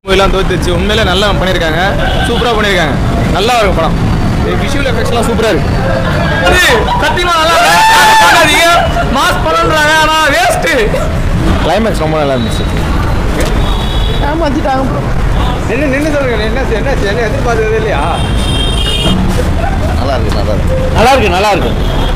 எல்லாம் தோத்துச்சு உண்மையிலே நல்லா பண்ணியிருக்காங்க சூப்பராக பண்ணியிருக்காங்க நல்லா இருக்கும் படம் விஷுவல் எஃபெக்ட்ஸ்லாம் சூப்பராக இருக்கு சத்தியமா நல்லா பண்ணாதீங்க மாஸ் படம்ன்றாங்க ஆனால் வேஸ்ட்டு கிளைமேக்ஸ் ரொம்ப நல்லா இருந்துச்சு நின்று நின்று சொல்லுங்க என்ன என்ன என்ன எதிர்பார்த்தது இல்லையா நல்லா இருக்கு நல்லா இருக்கு நல்லா இருக்கு நல்லா இருக்கு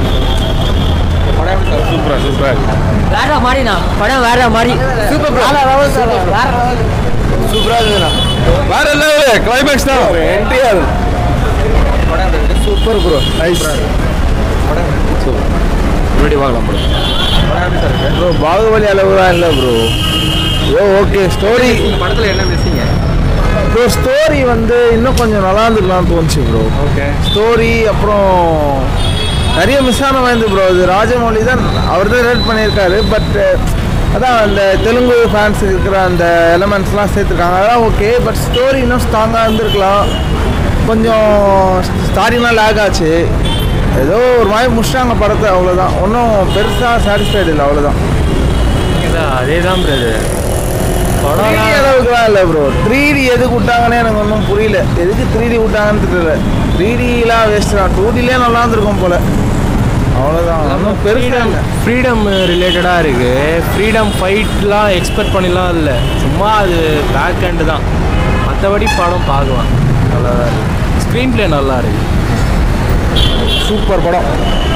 சூப்பராக சூப்பராக இருக்கு வேற மாதிரிண்ணா படம் வேற மாதிரி சூப்பர் வேற லெவல் சார் வேற லெவல் சூப்பராக இருக்குண்ணா வேற லெவல் கிளைமேக்ஸ் தான் என்ட்ரியா இருக்கு சூப்பர் ப்ரோ நைஸ் சூப்பர் முன்னாடி பார்க்கலாம் ப்ரோ ப்ரோ பாகுபலி அளவுலாம் இல்லை ப்ரோ ஓ ஓகே ஸ்டோரி படத்தில் என்ன மிஸ்ஸிங்க ப்ரோ ஸ்டோரி வந்து இன்னும் கொஞ்சம் நல்லா இருந்துக்கலாம்னு தோணுச்சு ப்ரோ ஓகே ஸ்டோரி அப்புறம் நிறைய மிஸ் ஆன வாய்ந்து ப்ரோ இது ராஜமௌழி தான் அவர் தான் ரேட் பண்ணியிருக்காரு பட் அதான் அந்த தெலுங்கு ஃபேன்ஸ் இருக்கிற அந்த எலமெண்ட்ஸ்லாம் சேர்த்துருக்காங்க அதெல்லாம் ஓகே பட் ஸ்டோரி இன்னும் ஸ்ட்ராங்காக இருந்திருக்கலாம் கொஞ்சம் ஸ்டாரிங்லாம் லேக் ஆச்சு ஏதோ ஒரு மாதிரி முடிச்சிட்டாங்க படத்தை அவ்வளோதான் ஒன்றும் பெருசாக சாட்டிஸ்ஃபைடு இல்லை அவ்வளோதான் அதே தான் பிரதர் த்ரீ அளவுக்குலாம் இல்லை ப்ரோ த்ரீ டி எதுக்கு விட்டாங்கன்னு எனக்கு ஒன்றும் புரியல எதுக்கு த்ரீ டி விட்டாங்கன்னு தெரியல த்ரீ டிலாம் வேஸ்ட் தான் டூ டிலே நல்லா இருந்திருக்கும் போல அவ்வளோதான் ஒன்றும் பெருசாக இல்லை ஃப்ரீடம் ரிலேட்டடாக இருக்குது ஃப்ரீடம் ஃபைட்லாம் எக்ஸ்பெக்ட் பண்ணிலாம் இல்லை சும்மா அது பேக் ஹேண்டு தான் மற்றபடி படம் பார்க்கலாம் நல்லா தான் இருக்குது ஸ்க்ரீன் ப்ளே நல்லா இருக்குது சூப்பர் படம்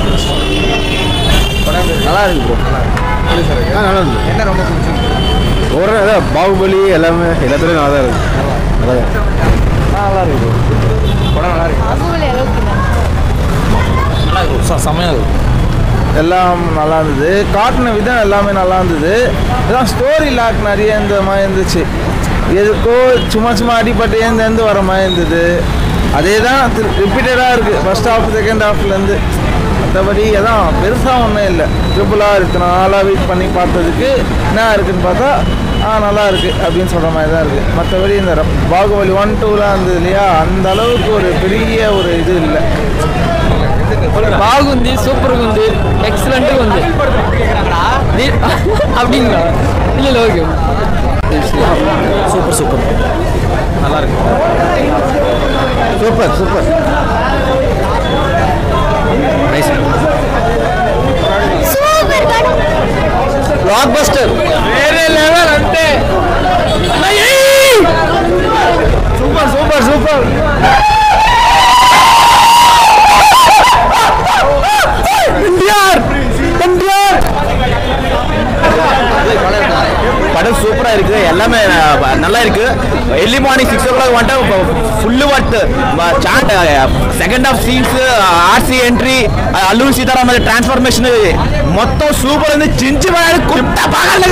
நல்லா இருக்கு ப்ரோ நல்லா இருக்கு என்ன ரொம்ப பிடிச்சிருக்கு ஒரு அதான் பாகுபலி எல்லாமே எல்லாத்துலேயும் நல்லா தான் இருக்கு நல்லா இருக்கு நல்லா இருக்கு ப்ரோ படம் நல்லா இருக்கு பாகுபலி அளவுக்கு நல்லா இருக்கும் செம்மையாக இருக்கும் எல்லாம் நல்லா இருந்தது காட்டின விதம் எல்லாமே நல்லா இருந்தது இதான் ஸ்டோரி லாக் நிறைய இந்த மாதிரி இருந்துச்சு எதுக்கோ சும்மா சும்மா அடிப்பட்டு ஏந்து வர மாதிரி இருந்தது அதே தான் ரிப்பீட்டடாக இருக்குது ஃபர்ஸ்ட் ஹாஃப் செகண்ட் ஹாஃப்லேருந்து மற்றபடி அதான் பெருசாக ஒன்றும் இல்லை ட்ரிபிளாக இருக்கு நாளாக வெயிட் பண்ணி பார்த்ததுக்கு என்ன இருக்குன்னு பார்த்தா ஆ நல்லா இருக்குது அப்படின்னு சொல்கிற மாதிரி தான் இருக்குது மற்றபடி இந்த ர- பாகுபலி ஒன் டூலாம் இருந்தது இல்லையா அந்த அளவுக்கு ஒரு பெரிய ஒரு இது இல்லை బాగుంది సూపర్గా ఉంది ఎక్సలెంట్గా ఉంది அப்படிங்களா இல்லை இல்லை ஓகே சூப்பர் சூப்பர் நல்லா இருக்கு super super nice blockbuster వేరే లెవెల్ అంతే super super super NTR NTR படம் சூப்பராக இருக்குது எல்லாமே அஹ், நல்லா இருக்கு early morning six o'clock வந்துட்டு ஃபுல்லு ஒர்த்து சாண்ட் second half scenes RC entry Alluri Sitaraman transformation మొత్తం సూపర్ ఉంది చించి పడాడు కుట్ట పగలు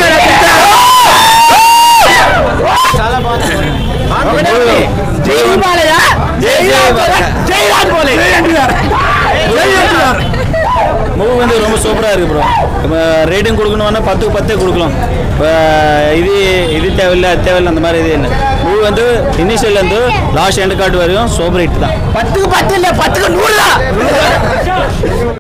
జై బాలయ్య జై జై రాజ్ బాలయ్య జై ఎన్టీఆర్ மூவி வந்து ரொம்ப சூப்பராக இருக்குது ப்ரோ இப்போ ரேட்டிங் கொடுக்கணும்னா பத்துக்கு பத்தே கொடுக்கலாம் இப்போ இது இது தேவையில்லை அது தேவையில்லை அந்த மாதிரி இது இல்லை மூவி வந்து இனிஷியல்லேருந்து லாஸ்ட் எண்ட் கார்டு வரையும் சூப்பர் ஹிட் தான் பத்துக்கு பத்து இல்லை பத்துக்கு நூறு தான்